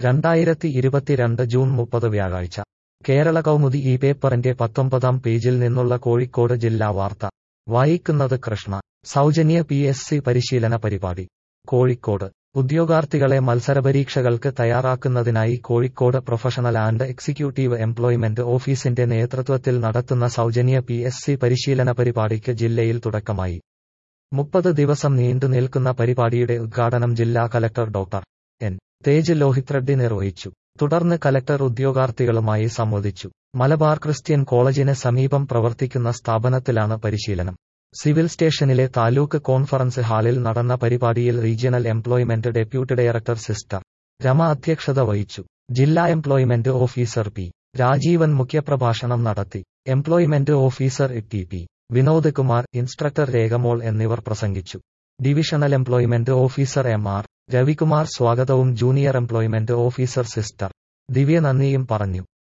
രണ്ടായിരത്തി ഇരുപത്തിരണ്ട് ജൂൺ മുപ്പത് വ്യാഴാഴ്ച കേരള കൗമുദി ഈ പേപ്പറിന്റെ പത്തൊമ്പതാം പേജിൽ നിന്നുള്ള കോഴിക്കോട് ജില്ലാ വാർത്ത വായിക്കുന്നത് കൃഷ്ണ സൗജന്യ പി എസ് സി പരിശീലന പരിപാടി കോഴിക്കോട് ഉദ്യോഗാർത്ഥികളെ മത്സരപരീക്ഷകൾക്ക് തയ്യാറാക്കുന്നതിനായി Kozhikode professional and executive employment ഓഫീസിന്റെ നേതൃത്വത്തിൽ നടത്തുന്ന സൗജന്യ പി എസ് സി പരിശീലന പരിപാടിക്ക് ജില്ലയിൽ തുടക്കമായി മുപ്പത് ദിവസം നീണ്ടു നിൽക്കുന്ന പരിപാടിയുടെ ഉദ്ഘാടനം ജില്ലാ collector doctor N Tej Lohith Reddy നിർവഹിച്ചു തുടർന്ന് കലക്ടർ ഉദ്യോഗാർത്ഥികളുമായി സംവദിച്ചു മലബാർ ക്രിസ്ത്യൻ കോളേജിന് സമീപം പ്രവർത്തിക്കുന്ന സ്ഥാപനത്തിലാണ് പരിശീലനം സിവിൽ സ്റ്റേഷനിലെ താലൂക്ക് കോൺഫറൻസ് ഹാളിൽ നടന്ന പരിപാടിയിൽ regional employment deputy director sister Rama അധ്യക്ഷത വഹിച്ചു ജില്ലാ എംപ്ലോയ്മെന്റ് ഓഫീസർ പി രാജീവൻ മുഖ്യപ്രഭാഷണം നടത്തി employment officer T P Vinod Kumar instructor Rekhamol എന്നിവർ പ്രസംഗിച്ചു divisional employment officer M R Ravikumar സ്വാഗതവും junior employment officer sister Divya നന്ദിയും പറഞ്ഞു